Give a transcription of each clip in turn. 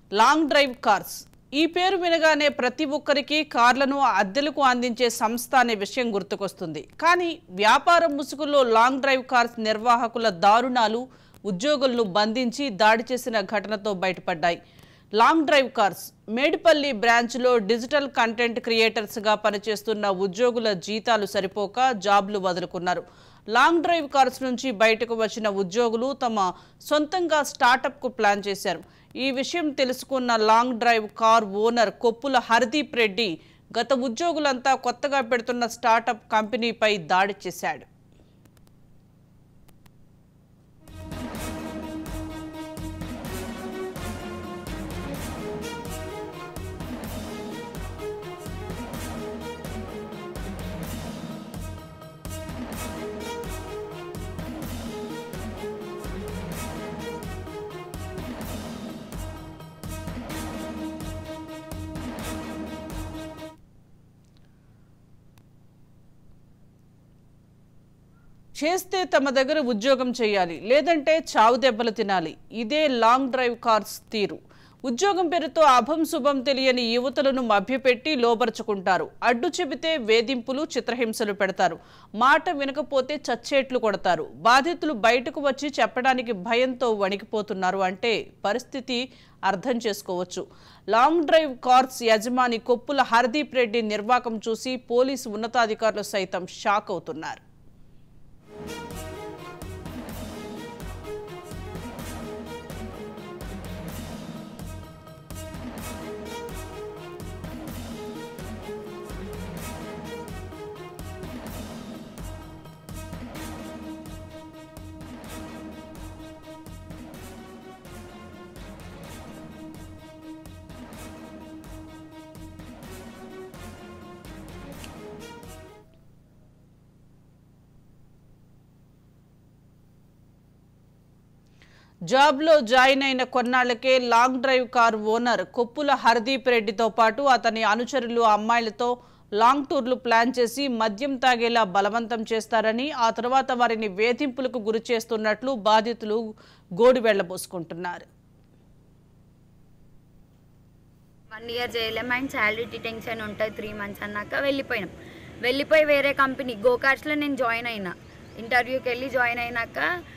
Long drive cars ఈ పేరు వినగానే ప్రతి ఒక్కరికి కార్లను అద్దెలకు అందించే సంస్థ అనే విషయం గుర్తుకొస్తుంది కానీ వ్యాపారం ముసుగులో లాంగ్ డ్రైవ్ కార్స్ నిర్వాహకుల దారుణాలు ఉద్యోగులను బంధించి దాడి చేసిన ఘటనతో బయటపడ్డాయి లాంగ్ డ్రైవ్ కార్స్ మేడిపల్లి బ్రాంచ్లో డిజిటల్ కంటెంట్ క్రియేటర్స్గా పనిచేస్తున్న ఉద్యోగుల జీతాలు సరిపోక జాబ్లు వదులుకున్నారు లాంగ్ డ్రైవ్ కార్స్ నుంచి బయటకు వచ్చిన ఉద్యోగులు తమ సొంతంగా స్టార్టప్కు ప్లాన్ చేశారు ఈ విషయం తెలుసుకున్న long drive car owner Koppula Hardeep Reddy గత ఉద్యోగులంతా కొత్తగా పెడుతున్న స్టార్టప్ కంపెనీపై దాడి చేశాడు చేస్తే తమ దగ్గర ఉద్యోగం చేయాలి లేదంటే చావు దెబ్బలు తినాలి ఇదే లాంగ్ డ్రైవ్ కార్స్ తీరు ఉద్యోగం పేరుతో అభం శుభం తెలియని యువతులను మభ్యపెట్టి లోబరుచుకుంటారు అడ్డు చెబితే వేధింపులు చిత్రహింసలు పెడతారు మాట వినకపోతే చచ్చేట్లు కొడతారు బాధితులు బయటకు వచ్చి చెప్పడానికి భయంతో వణికిపోతున్నారు అంటే పరిస్థితి అర్థం చేసుకోవచ్చు లాంగ్ డ్రైవ్ కార్స్ యజమాని కొప్పుల హర్దీప్ రెడ్డి నిర్వాకం చూసి పోలీసు ఉన్నతాధికారులు సైతం షాక్ అవుతున్నారు జాబ్లో జాయిన్ అయిన కొన్నాళ్లకే long drive car owner Koppula Hardeep రెడ్డితో పాటు అతని అనుచరులు అమ్మాయిలతో లాంగ్ టూర్లు ప్లాన్ చేసి మద్యం తాగేలా బలవంతం చేస్తారని ఆ తర్వాత వారిని వేధింపులకు గురి చేస్తున్నట్లు బాధితులు గోడు వెళ్లబోసుకుంటున్నారు వన్ ఇయర్ చేయలేము అండ్ శాలరీ డిటెన్షన్ ఉంటుంది త్రీ మంత్స్ అన్నాక వెళ్ళిపోయినాం వెళ్ళిపోయి వేరే కంపెనీ గోకార్ట్స్లో నేను జాయిన్ అయినా ఇంటర్వ్యూకి వెళ్ళి జాయిన్ అయినాక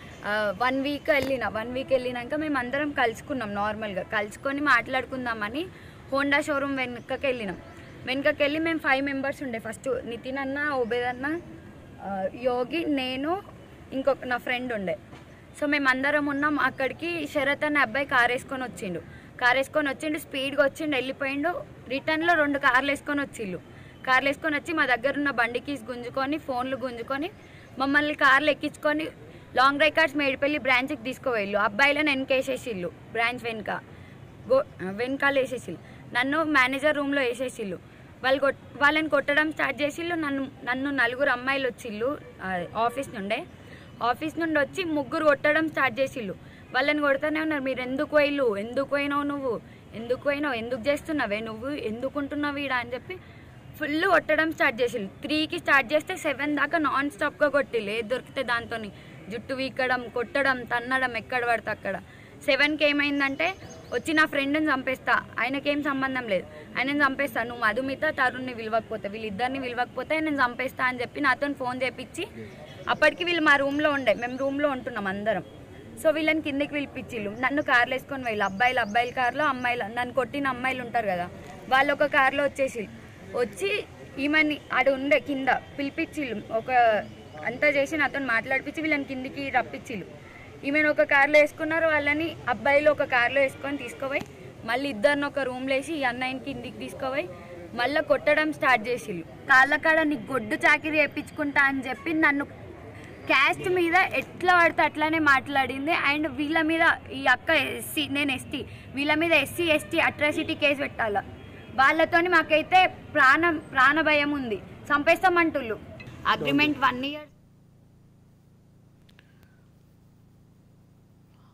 వన్ వీక్ వెళ్ళిన వన్ వీక్ వెళ్ళినాక మేము అందరం కలుసుకున్నాం నార్మల్గా కలుసుకొని మాట్లాడుకుందామని హోండా షోరూమ్ వెనుకకి వెళ్ళినాం వెనుకకి వెళ్ళి మేము ఫైవ్ మెంబర్స్ ఉండే ఫస్ట్ నితిన్ అన్న ఉబేద్ అన్న ఆ, యోగి నేను ఇంకొక నా ఫ్రెండ్ ఉండే సో మేము అందరం ఉన్నాం అక్కడికి శరత్ అనే అబ్బాయి కార్ వేసుకొని వచ్చిండు కార్ వేసుకొని వచ్చిండు స్పీడ్గా వచ్చిండు వెళ్ళిపోయిండు రిటర్న్లో రెండు కార్లు వేసుకొని వచ్చిళ్ళు కార్లు వేసుకొని వచ్చి మా దగ్గర ఉన్న బండి కీస్ గుంజుకొని ఫోన్లు గుంజుకొని మమ్మల్ని కార్లు ఎక్కించుకొని లాంగ్ డ్రైవ్ కార్డ్స్ మేడిపల్లి బ్రాంచ్కి తీసుకుపోయిళ్ళు అబ్బాయిలను వెనకేసేసిళ్ళు బ్రాంచ్ వెనుక గో వెనకాల వేసేసిళ్ళు నన్ను మేనేజర్ రూమ్లో వేసేసిళ్ళు వాళ్ళు కొట్ వాళ్ళని కొట్టడం స్టార్ట్ చేసిళ్ళు నన్ను నన్ను నలుగురు అమ్మాయిలు వచ్చిళ్ళు ఆ, ఆఫీస్ నుండే ఆఫీస్ నుండి వచ్చి ముగ్గురు కొట్టడం స్టార్ట్ చేసిళ్ళు వాళ్ళని కొడతానే ఉన్నారు మీరు ఎందుకు పోయిల్లు ఎందుకు పోయినావు నువ్వు ఎందుకు పోయినావు ఎందుకు చేస్తున్నావే నువ్వు ఎందుకు ఉంటున్నావు ఈడ అని చెప్పి ఫుల్ కొట్టడం స్టార్ట్ చేసిళ్ళు త్రీకి స్టార్ట్ చేస్తే సెవెన్ దాకా నాన్ స్టాప్గా కొట్టిళ్ళు ఏది దొరికితే దాంతో జుట్టు వీకడం కొట్టడం తన్నడం ఎక్కడ పడితే అక్కడ సెవెన్కి ఏమైందంటే వచ్చి నా ఫ్రెండ్ని చంపేస్తా ఆయనకేం సంబంధం లేదు ఆయనని చంపేస్తా నువ్వు మధుమిత తరుణ్ని విలవకపోతే వీళ్ళిద్దరిని విలవకపోతే నేను చంపేస్తా అని చెప్పి నాతో ఫోన్ చేపించి అప్పటికి వీళ్ళు మా రూమ్లో ఉండే మేము రూమ్లో ఉంటున్నాం అందరం సో వీళ్ళని కిందకి పిలిపించిళ్ళు నన్ను కార్లు వేసుకొని వెళ్ళి అబ్బాయిలు అబ్బాయిల కార్లో అమ్మాయిలు నన్ను కొట్టిన అమ్మాయిలు ఉంటారు కదా వాళ్ళు ఒక కార్లో వచ్చేసి వచ్చి ఈమెని ఆడ ఉండే కింద పిలిపించిళ్ళు ఒక అంతా చేసి నాతో మాట్లాడిపించి వీళ్ళని కిందికి రప్పించిళ్ళు ఈమెను ఒక కార్లో వేసుకున్నారు వాళ్ళని అబ్బాయిలు ఒక కార్లో వేసుకొని తీసుకుపోయి మళ్ళీ ఇద్దరిని ఒక రూమ్లో వేసి ఈ అన్నయ్యని కిందికి తీసుకుపోయి మళ్ళీ కొట్టడం స్టార్ట్ చేసిళ్ళు కాళ్ళ కాడ నీకు గొడ్డు చాకిరి వేయించుకుంటా అని చెప్పి నన్ను క్యాస్ట్ మీద ఎట్లా పడితే అట్లానే మాట్లాడింది అండ్ వీళ్ళ మీద ఈ అక్క ఎస్సీ నేను ఎస్టీ వీళ్ళ మీద ఎస్సీ ఎస్టీ అట్రాసిటీ కేసు పెట్టాల వాళ్ళతోని మాకైతే ప్రాణం ప్రాణ భయం ఉంది చంపేస్తామంటుళ్ళు అగ్రిమెంట్ వన్ ఇయర్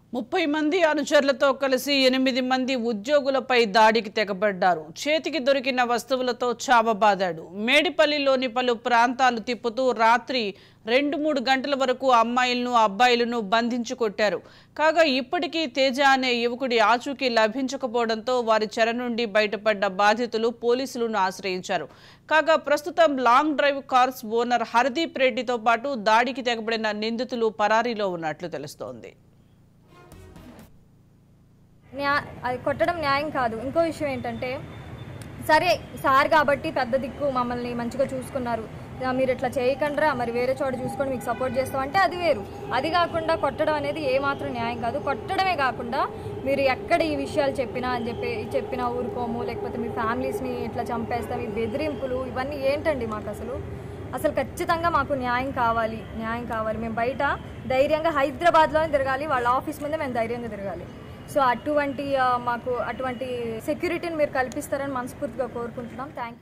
ముప్పై మంది అనుచరులతో కలిసి ఎనిమిది మంది ఉద్యోగులపై దాడికి తెగబడ్డారు చేతికి దొరికిన వస్తువులతో చావబాదాడు మేడిపల్లిలోని పలు ప్రాంతాలు తిప్పుతూ రాత్రి రెండు మూడు గంటల వరకు అమ్మాయిలను అబ్బాయిలను బంధించి కొట్టారు కాగా ఇప్పటికీ తేజ అనే యువకుడి ఆచూకీ లభించకపోవడంతో వారి చెర నుండి బయటపడ్డ బాధితులు పోలీసులను ఆశ్రయించారు కాగా ప్రస్తుతం long drive cars owner Hardeep రెడ్డితో పాటు దాడికి తెగబడిన నిందితులు పరారీలో ఉన్నట్లు తెలుస్తోంది న్యా అది కొట్టడం న్యాయం కాదు ఇంకో విషయం ఏంటంటే సరే సార్ కాబట్టి పెద్ద దిక్కు మమ్మల్ని మంచిగా చూసుకున్నారు ఆ, మీరు ఇట్లా చేయకండ్రా మరి వేరే చోట చూసుకొని మీకు సపోర్ట్ చేస్తాం అంటే అది వేరు అది కాకుండా కొట్టడం అనేది ఏమాత్రం న్యాయం కాదు కొట్టడమే కాకుండా మీరు ఎక్కడ ఈ విషయాలు చెప్పినా అని చెప్పి చెప్పినా ఊరుకోము లేకపోతే మీ ఫ్యామిలీస్ని ఇట్లా చంపేస్తాం ఈ బెదిరింపులు ఇవన్నీ ఏంటండి మాకు అసలు అసలు ఖచ్చితంగా మాకు న్యాయం కావాలి న్యాయం కావాలి మేము బయట ధైర్యంగా హైదరాబాద్లోనే తిరగాలి వాళ్ళ ఆఫీస్ ముందే మేము ధైర్యంగా తిరగాలి సో అటువంటి ఆ, మాకు అటువంటి సెక్యూరిటీని మీరు కల్పిస్తారని మనస్ఫూర్తిగా కోరుకుంటున్నాం థ్యాంక్ యూ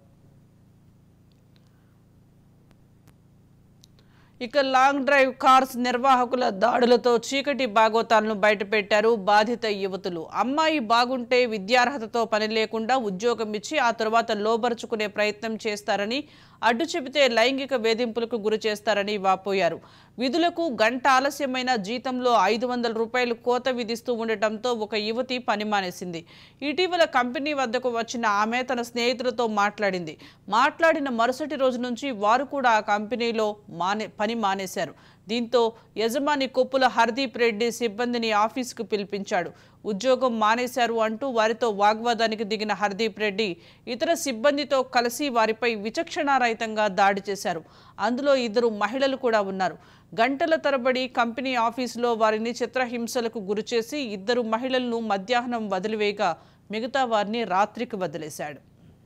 ఇక లాంగ్ డ్రైవ్ కార్స్ నిర్వాహకుల దాడులతో చీకటి బాగోతాలను బయటపెట్టారు బాధిత యువతులు అమ్మాయి బాగుంటే విద్యార్హతతో పని లేకుండా ఉద్యోగం ఇచ్చి ఆ తరువాత లోబరుచుకునే ప్రయత్నం చేస్తారని అడ్డు చెబితే లైంగిక వేధింపులకు గురి చేస్తారని వాపోయారు విధులకు గంట ఆలస్యమైన జీతంలో ఐదు వందల రూపాయలు కోత విధిస్తూ ఉండటంతో ఒక యువతి పని మానేసింది ఇటీవల కంపెనీ వద్దకు వచ్చిన ఆమె తన స్నేహితులతో మాట్లాడింది మాట్లాడిన మరుసటి రోజు నుంచి వారు కూడా ఆ కంపెనీలో మానే పని మానేశారు దీంతో యజమాని కొప్పుల హర్దీప్ రెడ్డి సిబ్బందిని ఆఫీసుకు పిలిపించాడు ఉద్యోగం మానేశారు అంటూ వారితో వాగ్వాదానికి దిగిన హర్దీప్ రెడ్డి ఇతర సిబ్బందితో కలిసి వారిపై విచక్షణారహితంగా దాడి చేశారు అందులో ఇద్దరు మహిళలు కూడా ఉన్నారు గంటల తరబడి కంపెనీ ఆఫీసులో వారిని చిత్రహింసలకు గురిచేసి ఇద్దరు మహిళలను మధ్యాహ్నం వదిలివేయగా మిగతా వారిని రాత్రికి వదిలేశాడు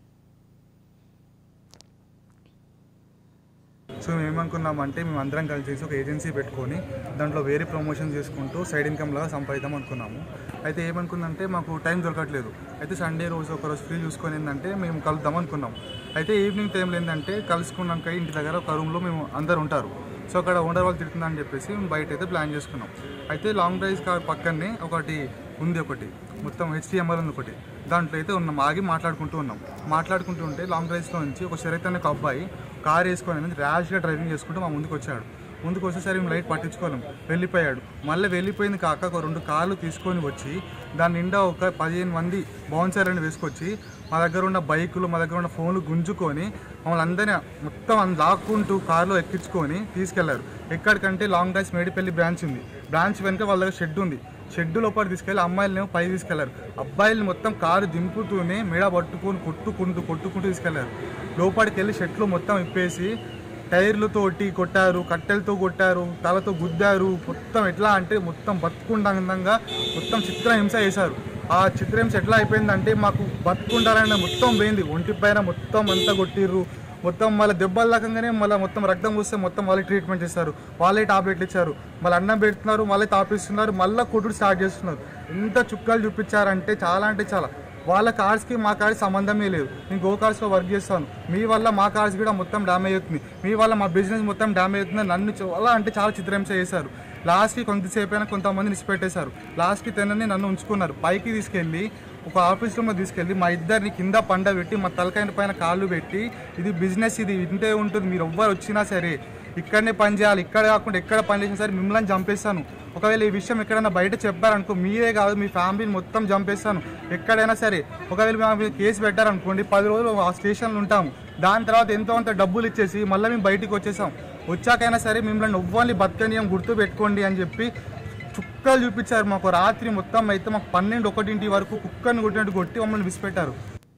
సో మేము ఏమనుకున్నామంటే మేము అందరం కలిసి ఒక ఏజెన్సీ పెట్టుకొని దాంట్లో వేరే ప్రమోషన్ చేసుకుంటూ సైడ్ ఇన్కమ్ లాగా సంపాదిద్దాం అనుకున్నాము అయితే ఏమనుకుందంటే మాకు టైం దొరకట్లేదు అయితే సండే రోజు ఒక రోజు ఫ్రీ చూసుకొని ఏంటంటే మేము కలుద్దాం అనుకున్నాం అయితే ఈవినింగ్ టైంలో ఏంటంటే కలుసుకున్నాక ఇంటి దగ్గర ఒక రూమ్లో మేము అందరు ఉంటారు సో అక్కడ ఓనర్ వాళ్ళు తిడుతుందని చెప్పేసి మేము బయట అయితే ప్లాన్ చేసుకున్నాం అయితే లాంగ్ డ్రైవ్స్ కార్ పక్కనే ఒకటి ఉంది ఒకటి మొత్తం హెచ్డిఎంఆర్ ఉంది ఒకటి దాంట్లో అయితే ఉన్నాం ఆగి మాట్లాడుకుంటూ ఉన్నాం మాట్లాడుకుంటూ ఉంటే లాంగ్ డ్రైవ్స్లో నుంచి ఒక శరత్ అనే ఒక అబ్బాయి కార్ వేసుకొని అనేది ర్యాష్గా డ్రైవింగ్ చేసుకుంటూ మా ముందుకు వచ్చాడు ముందుకు వచ్చేసరికి మేము లైట్ పట్టించుకోలేం వెళ్ళిపోయాడు మళ్ళీ వెళ్ళిపోయింది కాక ఒక రెండు కార్లు తీసుకొని వచ్చి దాని నిండా ఒక పదిహేను మంది బౌన్సర్లను వేసుకొచ్చి మా దగ్గర ఉన్న బైకులు మా దగ్గర ఉన్న ఫోన్లు గుంజుకొని మమ్మల్ని అందరినీ మొత్తం అంద- లాక్కుంటూ కారులో ఎక్కించుకొని తీసుకెళ్లారు ఎక్కడికంటే లాంగ్ డ్రైవ్స్ మేడిపల్లి బ్రాంచ్ ఉంది బ్రాంచ్ వెనుక వాళ్ళ దగ్గర షెడ్ ఉంది షెడ్ లోపల తీసుకెళ్ళి అమ్మాయిలను పై తీసుకెళ్లారు అబ్బాయిలు మొత్తం కారు దింపుతూనే మెడ పట్టుకొని కొట్టుకుంటూ కొట్టుకుంటూ తీసుకెళ్లారు లోపలికి వెళ్ళి షెట్లు మొత్తం ఇప్పేసి టైర్లతోటి కొట్టారు కట్టెలతో కొట్టారు తలతో గుద్దారు మొత్తం ఎట్లా అంటే మొత్తం బతుకుండంగా మొత్తం చిత్రహింస చేశారు ఆ చిత్రహింస ఎట్లా అయిపోయిందంటే మాకు బతుకుంటారని మొత్తం పోయింది ఒంటి పైన మొత్తం అంతా కొట్టిర్రు మొత్తం మళ్ళీ దెబ్బలు లకంగానే మళ్ళీ మొత్తం రక్తం వస్తే మొత్తం వాళ్ళే ట్రీట్మెంట్ చేస్తారు వాళ్ళే టాబ్లెట్లు ఇచ్చారు మళ్ళీ అన్నం పెడుతున్నారు మళ్ళీ తాపిస్తున్నారు మళ్ళీ కొట్టుడు స్టార్ట్ చేస్తున్నారు ఎంత చుక్కలు చూపించారంటే చాలా అంటే చాలా వాళ్ళ కార్స్కి మా కార్స్ సంబంధమే లేదు నేను గో కార్స్లో వర్క్ చేస్తాను మీ వల్ల మా కార్స్ కూడా మొత్తం డ్యామేజ్ అవుతుంది మీ వల్ల మా బిజినెస్ మొత్తం డ్యామేజ్ అవుతుంది నన్ను చాలా అంటే చాలా చిత్రహింస చేశారు లాస్ట్కి కొంతసేపు అయినా కొంతమంది నిలిచిపెట్టేశారు లాస్ట్కి తినని నన్ను ఉంచుకున్నారు పైకి తీసుకెళ్ళి ఒక ఆఫీస్ రూమ్లో తీసుకెళ్ళి మా ఇద్దరిని కింద పండ పెట్టి మా తలకాయ పైన కాళ్ళు పెట్టి ఇది బిజినెస్ ఇది ఇంతే ఉంటుంది మీరు ఎవ్వరు వచ్చినా సరే ఇక్కడనే పని చేయాలి ఇక్కడ కాకుండా ఎక్కడ పని చేసినా సరే మిమ్మల్ని చంపేస్తాను ఒకవేళ ఈ విషయం ఎక్కడైనా బయట చెప్పారనుకో మీరే కాదు మీ ఫ్యామిలీని మొత్తం చంపేస్తాను ఎక్కడైనా సరే ఒకవేళ మా మీద కేసు పెట్టారనుకోండి పది రోజులు ఆ స్టేషన్లో ఉంటాము దాని తర్వాత ఎంతో అంత డబ్బులు ఇచ్చేసి మళ్ళీ మేము బయటికి వచ్చేసాం వచ్చాకైనా సరే మిమ్మల్ని ఎవ్వరిని బతకనీయం గుర్తు పెట్టుకోండి అని చెప్పి చుక్కలు చూపించారు మాకు రాత్రి మొత్తం అయితే మాకు పన్నెండు ఒకటింటి వరకు కుక్కని కొట్టినట్టు కొట్టి మమ్మల్ని విసిపెట్టారు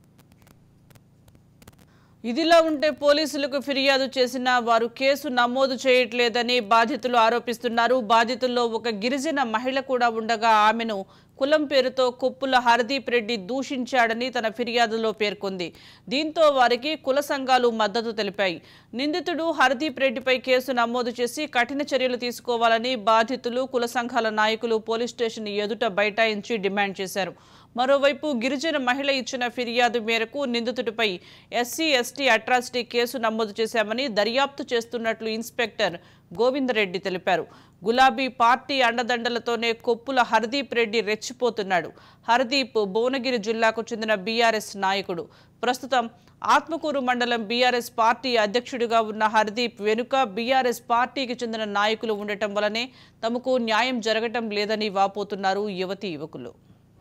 ఇదిలా ఉంటే పోలీసులకు ఫిర్యాదు చేసినా వారు కేసు నమోదు చేయట్లేదని బాధితులు ఆరోపిస్తున్నారు బాధితుల్లో ఒక గిరిజన మహిళ కూడా ఉండగా ఆమెను కులం పేరుతో కొప్పుల హర్దీప్ రెడ్డి దూషించాడని తన ఫిర్యాదులో పేర్కొంది దీంతో వారికి కుల సంఘాలు మద్దతు తెలిపాయి నిందితుడు హర్దీప్ రెడ్డిపై కేసు నమోదు చేసి కఠిన చర్యలు తీసుకోవాలని బాధితులు కుల సంఘాల నాయకులు పోలీస్ స్టేషన్ ఎదుట బైఠాయించి డిమాండ్ చేశారు మరోవైపు గిరిజన మహిళ ఇచ్చిన ఫిర్యాదు మేరకు నిందితుడిపై ఎస్సీ ఎస్టీ అట్రాసిటీ కేసు నమోదు చేశామని దర్యాప్తు చేస్తున్నట్లు ఇన్స్పెక్టర్ గోవిందరెడ్డి తెలిపారు గులాబీ పార్టీ అండదండలతోనే కొప్పుల హర్దీప్ రెడ్డి రెచ్చిపోతున్నాడు హర్దీప్ భువనగిరి జిల్లాకు చెందిన బీఆర్ఎస్ నాయకుడు ప్రస్తుతం ఆత్మకూరు మండలం బీఆర్ఎస్ పార్టీ అధ్యక్షుడిగా ఉన్న హర్దీప్ వెనుక బీఆర్ఎస్ పార్టీకి చెందిన నాయకులు ఉండటం వలనే తమకు న్యాయం జరగటం లేదని వాపోతున్నారు యువతీ యువకులు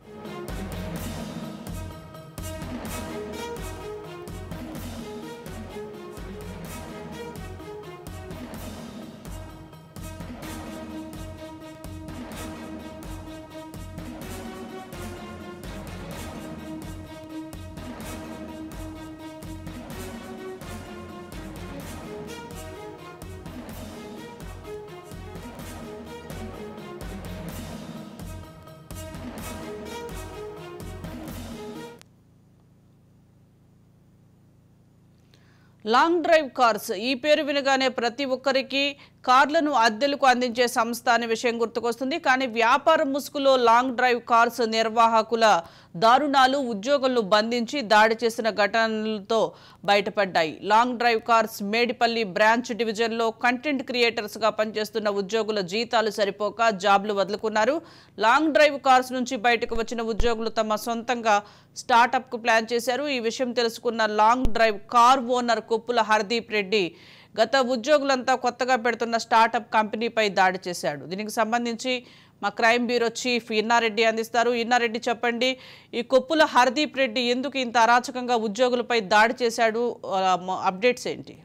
లాంగ్ డ్రైవ్ కార్స్ ఈ పేరు వినగానే ప్రతి ఒక్కరికి కార్లను అద్దెలకు అందించే సంస్థ అనే విషయం గుర్తుకొస్తుంది కానీ వ్యాపార ముసుగులో లాంగ్ డ్రైవ్ కార్స్ నిర్వాహకుల దారుణాలు ఉద్యోగులను బంధించి దాడి చేసిన ఘటనలతో బయటపడ్డాయి long drive cars Medipalli branch డివిజన్లో కంటెంట్ క్రియేటర్స్గా పనిచేస్తున్న ఉద్యోగుల జీతాలు సరిపోక జాబ్లు వదులుకున్నారు లాంగ్ డ్రైవ్ కార్స్ నుంచి బయటకు వచ్చిన ఉద్యోగులు తమ సొంతంగా స్టార్టప్కు ప్లాన్ చేశారు ఈ విషయం తెలుసుకున్న long drive car owner Koppula Hardeep Reddy గత ఉద్యోగులంతా కొత్తగా పెడుతున్న స్టార్టప్ కంపెనీపై దాడి చేశాడు దీనికి సంబంధించి మా క్రైమ్ బ్యూరో చీఫ్ ఇన్నారెడ్డి అందిస్తారు ఇన్నారెడ్డి చెప్పండి ఈ కొప్పుల హర్దీప్ రెడ్డి ఎందుకు ఇంత అరాచకంగా ఉద్యోగులపై దాడి చేశాడు ఆ, మ- అప్డేట్స్ ఏంటి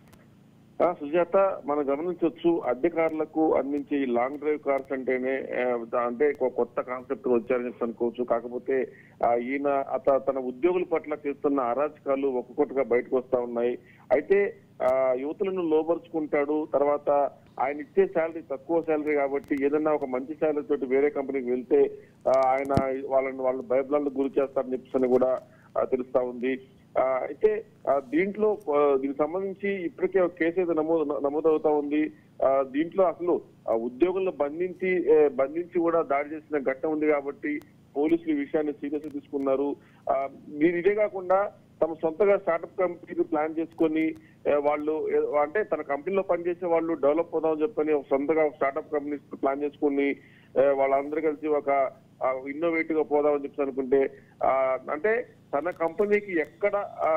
ఆ, సుజాత మనం గమనించవచ్చు అద్దె కార్లకు అందించే ఈ లాంగ్ డ్రైవ్ కార్స్ అంటేనే ఆ, దా- అంటే ఒక కొత్త కాన్సెప్ట్ వచ్చారని చెప్పి అనుకోవచ్చు కాకపోతే ఆ, ఈయన అత తన ఉద్యోగుల పట్ల చేస్తున్న అరాచకాలు ఒక్కొక్కటిగా బయటకు వస్తా ఉన్నాయి అయితే ఆ, యువతులను లోపరుచుకుంటాడు తర్వాత ఆయన ఇచ్చే శాలరీ తక్కువ శాలరీ కాబట్టి ఏదైనా ఒక మంచి శాలరీ తోటి వేరే కంపెనీకి వెళ్తే ఆ, ఆయన వాళ్ళని వాళ్ళు భయభ్రాలకు గురి చేస్తారని చెప్పేసి కూడా ఆ, తెలుస్తా ఉంది ఆ, అయితే ఆ, దీంట్లో ఆ, దీనికి సంబంధించి ఇప్పటికే ఒక కేసు అయితే నమోదు నమోదవుతా ఉంది ఆ, దీంట్లో అసలు ఆ ఉద్యోగులను బంధించి ఏ, బంధించి కూడా దాడి చేసిన ఘట్టం ఉంది కాబట్టి పోలీసులు ఈ విషయాన్ని సీరియస్ తీసుకున్నారు ఆ, మీరు ఇదే కాకుండా తమ సొంతగా స్టార్టప్ కంపెనీకి ప్లాన్ చేసుకొని ఏ, వాళ్ళు ఏ- అంటే తన కంపెనీలో పనిచేసే వాళ్ళు డెవలప్ అవుదామని చెప్పని ఒక సొంతగా స్టార్టప్ కంపెనీ ప్లాన్ చేసుకుని ఏ, వాళ్ళందరూ కలిసి ఒక ఇన్నోవేటివ్ గా పోదామని చెప్పి అనుకుంటే ఆ, అంటే తన కంపెనీకి ఎక్కడ ఆ,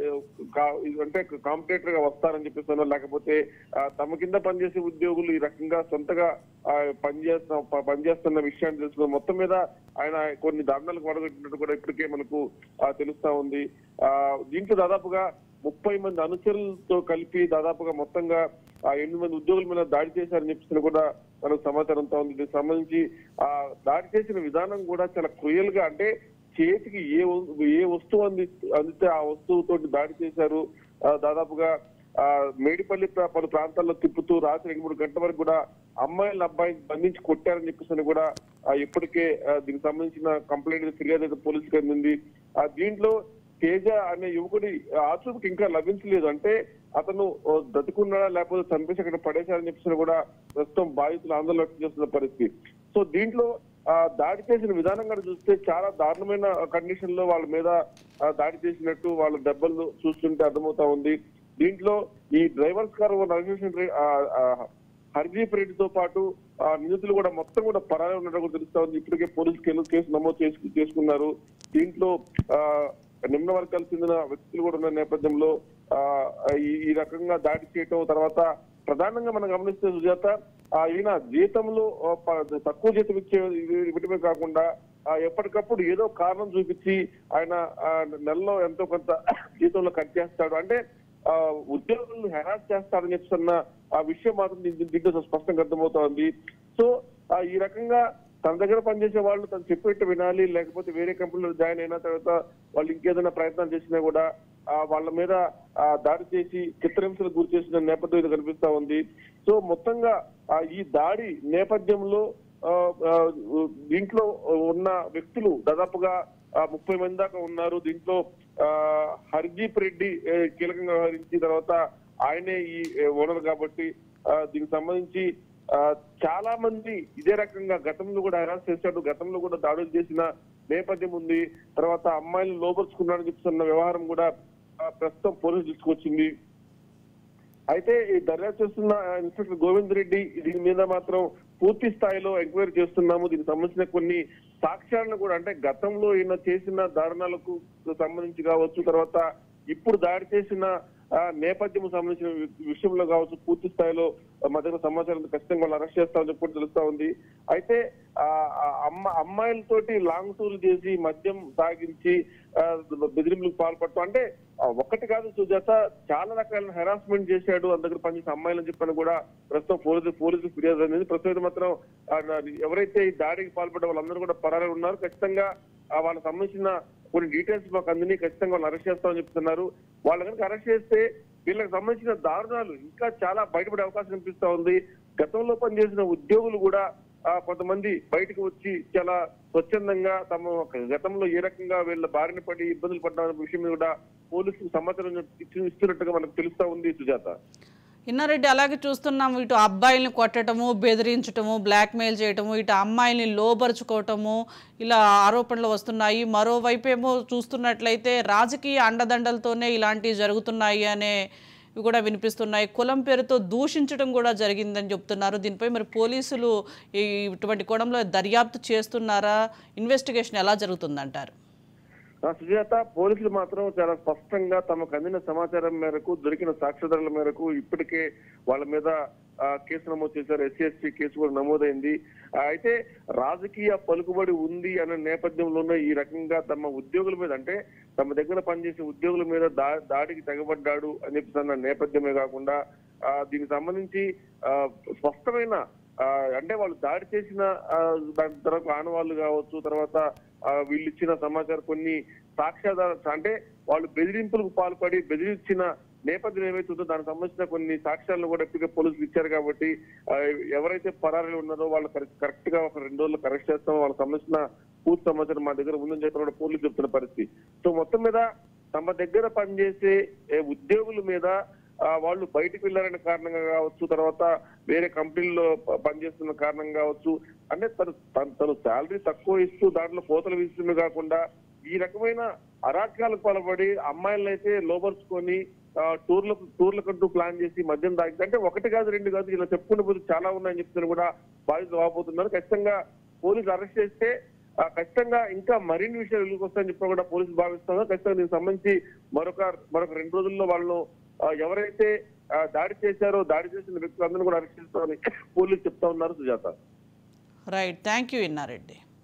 కా- అంటే కాంపిటేటర్ గా వస్తారని చెప్పేసి లేకపోతే ఆ, తమ కింద పనిచేసే ఉద్యోగులు ఈ రకంగా సొంతగా ఆ, పనిచేస్తున్న ప- పనిచేస్తున్న విషయాన్ని తెలుసుకుని మొత్తం మీద ఆయన కొన్ని దారుణాలకు వడగట్టినట్టు కూడా ఇప్పటికే మనకు ఆ, తెలుస్తా ఉంది ఆ, దీంట్లో దాదాపుగా ముప్పై మంది అనుచరులతో కలిపి దాదాపుగా మొత్తంగా ఆ ఎనిమిది మంది ఉద్యోగుల మీద దాడి చేశారని చెప్పేసి కూడా మనకు సమాచారంతో ఉంది దీనికి సంబంధించి ఆ దాడి చేసిన విధానం కూడా చాలా క్రూయల్ గా అంటే చేతికి ఏ వ- ఏ వస్తువు అంది అందితే ఆ వస్తువుతో దాడి చేశారు ఆ, దాదాపుగా ఆ మేడిపల్లి ప్రా- పలు ప్రాంతాల్లో తిప్పుతూ రాత్రి రెండు మూడు గంటల వరకు కూడా అమ్మాయిల అబ్బాయిని బంధించి కొట్టారని చెప్పేసి అని కూడా ఆ, ఇప్పటికే ఆ, దీనికి సంబంధించిన కంప్లైంట్ ఫిర్యాదు అయితే పోలీసులకు అందింది ఆ, దీంట్లో తేజ అనే యువకుడి ఆచూపుకి ఇంకా లభించలేదు అంటే అతను ఓ, బ్రతికున్నాడా లేకపోతే చంపేసి అక్కడ పడేశారని చెప్పేసి కూడా ప్రస్తుతం బాధితులు ఆందోళన వ్యక్తం చేస్తున్న పరిస్థితి సో దీంట్లో ఆ, దాడి చేసిన విధానం కూడా చూస్తే చాలా దారుణమైన కండిషన్ లో వాళ్ళ మీద ఆ, దాడి చేసినట్టు వాళ్ళ దెబ్బలు చూస్తుంటే అర్థమవుతా ఉంది దీంట్లో ఈ డ్రైవర్స్ కార్ అసోసియేషన్ రే- ఆ, ఆ, హర్దీప్ రెడ్డితో పాటు ఆ నిందితులు కూడా మొత్తం కూడా పరాయి ఉన్నట్టు కూడా తెలుస్తా ఉంది ఇప్పటికే పోలీసు కేసు కేసు నమోదు చేసుకు చేసుకున్నారు దీంట్లో ఆ నిమ్న వర్గాలకు చెందిన వ్యక్తులు కూడా ఉన్న నేపథ్యంలో ఆ ఈ ఈ రకంగా దాడి చేయటం తర్వాత ప్రధానంగా మనం గమనిస్తే సుజాత ఆ ఈయన జీతంలో ఆ, ప- తక్కువ జీతం ఇచ్చే ఇవి- ఇవ్వటమే కాకుండా ఆ, ఎప్పటికప్పుడు ఏదో కారణం చూపించి ఆయన ఆ, నెలలో ఎంతో కొంత జీతంలో కట్ చేస్తాడు అంటే ఆ ఉద్యోగులను హెరాస్ చేస్తారని చెప్తున్న ఆ విషయం మాత్రం దీంట్లో దీంట్లో స్పష్టంగా అర్థమవుతోంది సో ఆ ఈ రకంగా తన దగ్గర పనిచేసే వాళ్ళు తను చెప్పేట్టు వినాలి లేకపోతే వేరే కంపెనీలో జాయిన్ అయిన తర్వాత వాళ్ళు ఇంకేదైనా ప్రయత్నం చేసినా కూడా ఆ వాళ్ళ మీద ఆ దాడి చేసి చిత్రహింసలకు గురి చేసిన నేపథ్యం ఇది కనిపిస్తా ఉంది సో మొత్తంగా ఆ ఈ దాడి నేపథ్యంలో ఆ, ఆ, దీంట్లో ఉన్న వ్యక్తులు దాదాపుగా ఆ, ముప్పై మంది దాకా ఉన్నారు దీంట్లో ఆ, హర్దీప్ రెడ్డి ఏ, కీలకంగా వ్యవహరించి తర్వాత ఆయనే ఈ ఏ, ఓనర్ కాబట్టి ఆ, దీనికి సంబంధించి ఆ, చాలా మంది ఇదే రకంగా గతంలో కూడా హెరాస్ చేశాడు గతంలో కూడా దాడులు చేసిన నేపథ్యం ఉంది తర్వాత అమ్మాయిలు లోపరుచుకున్నాడని చెప్తున్న వ్యవహారం కూడా ఆ, ప్రస్తుతం పోలీసు తీసుకొచ్చింది అయితే ఈ దర్యాప్తు చేస్తున్న ఇన్స్పెక్టర్ గోవింద్ రెడ్డి దీని మీద మాత్రం పూర్తి స్థాయిలో ఎంక్వైరీ చేస్తున్నాము దీనికి సంబంధించిన కొన్ని సాక్ష్యాలను కూడా అంటే గతంలో ఈయన చేసిన దారుణాలకు సంబంధించి కావచ్చు తర్వాత ఇప్పుడు దాడి చేసిన ఆ, నేపథ్యం సంబంధించిన వి- విషయంలో కావచ్చు పూర్తి స్థాయిలో మా దగ్గర సమాచారం ఉంది. ఖచ్చితంగా వాళ్ళు అరెస్ట్ చేస్తామని చెప్పి కూడా తెలుస్తా ఉంది అయితే ఆ ఆ అమ్మ అమ్మాయిలతోటి లాంగ్ టూర్ చేసి మద్యం తాగించి ఆ, బెదిరింపులకు పాల్పడటం అంటే ఆ, ఒక్కటి కాదు సుజాత చాలా రకాల హెరాస్మెంట్ చేశాడు అంత దగ్గర పనిచేసే అమ్మాయిలని చెప్పని కూడా ప్రస్తుతం పోలీసు పోలీసు ఫిర్యాదు అనేది ప్రస్తుతం అయితే మాత్రం ఆ, ఎవరైతే ఈ దాడికి పాల్పడ్డ వాళ్ళందరూ కూడా పరారు ఉన్నారు ఖచ్చితంగా ఆ, వాళ్ళకి సంబంధించిన కొన్ని డీటెయిల్స్ మాకు అందిని ఖచ్చితంగా వాళ్ళు అరెస్ట్ చేస్తామని చెప్తున్నారు వాళ్ళ కనుక అరెస్ట్ చేస్తే వీళ్ళకి సంబంధించిన దారుణాలు ఇంకా చాలా బయటపడే అవకాశం కనిపిస్తా ఉంది గతంలో పనిచేసిన ఉద్యోగులు కూడా ఆ, కొంతమంది బయటకు వచ్చి చాలా స్వచ్ఛందంగా తమ గతంలో ఏ రకంగా వీళ్ళ బారిన పడి ఇబ్బందులు పడ్డ విషయం మీద కూడా పోలీసులకు సమాచారం ఇచ్చి- ఇస్తున్నట్టుగా మనకు తెలుస్తా ఉంది సుజాత ఇన్నారెడ్డి అలాగే చూస్తున్నాం ఇటు అబ్బాయిల్ని కొట్టడము బెదిరించటము బ్లాక్మెయిల్ చేయటము ఇటు అమ్మాయిల్ని లోపరుచుకోవటము ఇలా ఆరోపణలు వస్తున్నాయి మరోవైపు ఏమో చూస్తున్నట్లయితే రాజకీయ అండదండలతోనే ఇలాంటివి జరుగుతున్నాయి అనే ఇవి కూడా వినిపిస్తున్నాయి కులం పేరుతో దూషించడం కూడా జరిగిందని చెప్తున్నారు దీనిపై మరి పోలీసులు ఈ ఇటువంటి కోణంలో దర్యాప్తు చేస్తున్నారా ఇన్వెస్టిగేషన్ ఎలా జరుగుతుందంటారు ఆ సుజాత పోలీసులు మాత్రం చాలా స్పష్టంగా తమకు అందిన సమాచారం మేరకు దొరికిన సాక్ష్యాధారాల మేరకు ఇప్పటికే వాళ్ళ మీద ఆ, కేసు నమోదు చేశారు ఎస్సీ ఎస్టీ కేసు కూడా నమోదైంది ఆ, అయితే రాజకీయ పలుకుబడి ఉంది అనే నేపథ్యంలోనే ఈ రకంగా తమ ఉద్యోగుల మీద అంటే తమ దగ్గర పనిచేసే ఉద్యోగుల మీద దా దాడికి తెగబడ్డాడు అని చెప్పి అన్న నేపథ్యమే కాకుండా ఆ, దీనికి సంబంధించి ఆ, స్పష్టమైన ఆ, అంటే వాళ్ళు దాడి చేసిన ఆ, దాని తర్వాత ఆనవాళ్ళు కావచ్చు తర్వాత ఆ, వీళ్ళు ఇచ్చిన సమాచారం కొన్ని సాక్ష్యాధార అంటే వాళ్ళు బెదిరింపులకు పాల్పడి బెదిరించిన నేపథ్యం ఏమైతుందో దానికి సంబంధించిన కొన్ని సాక్ష్యాలను కూడా ఇప్పటికే పోలీసులు ఇచ్చారు కాబట్టి ఆ, ఎవరైతే పరారీలు ఉన్నారో వాళ్ళు కరెక్ట్ గా ఒక రెండు రోజులు అరెస్ట్ చేస్తామో వాళ్ళకి సంబంధించిన పూర్తి సమాచారం మా దగ్గర ఉందని చెప్పి కూడా పోలీసులు చెప్తున్న పరిస్థితి సో మొత్తం మీద తమ దగ్గర పనిచేసే ఏ, ఉద్యోగుల మీద ఆ, వాళ్ళు బయటికి వెళ్ళారనే కారణంగా కావచ్చు తర్వాత వేరే కంపెనీల్లో ప- పనిచేస్తున్న కారణం కావచ్చు అంటే తను తను- తను శాలరీ తక్కువ ఇస్తూ దాంట్లో కోతలు విస్తుంది కాకుండా ఈ రకమైన అరాచకాలకు పాల్పడి అమ్మాయిలను అయితే లోపరుచుకొని ఆ, టూర్లకు టూర్లకంటూ ప్లాన్ చేసి మద్యం తాగి అంటే ఒకటి కాదు రెండు కాదు ఇలా చెప్పుకునే పోతే చాలా ఉన్నాయని చెప్తున్నారు కూడా బాధితులు వాపోతున్నారు ఖచ్చితంగా పోలీసులు అరెస్ట్ చేస్తే ఆ, ఖచ్చితంగా ఇంకా మరిన్ని విషయాలు వెలుగుకి వస్తాయని చెప్పి కూడా పోలీసులు భావిస్తున్నారు ఖచ్చితంగా దీనికి సంబంధించి మరొక మరొక రెండు రోజుల్లో వాళ్ళు ఆ, ఎవరైతే ఆ, దాడి చేశారో దాడి చేసిన వ్యక్తులందరూ కూడా అరెస్ట్ చేస్తామని పోలీసులు చెప్తా ఉన్నారు Sujatha right thank you Inna Reddy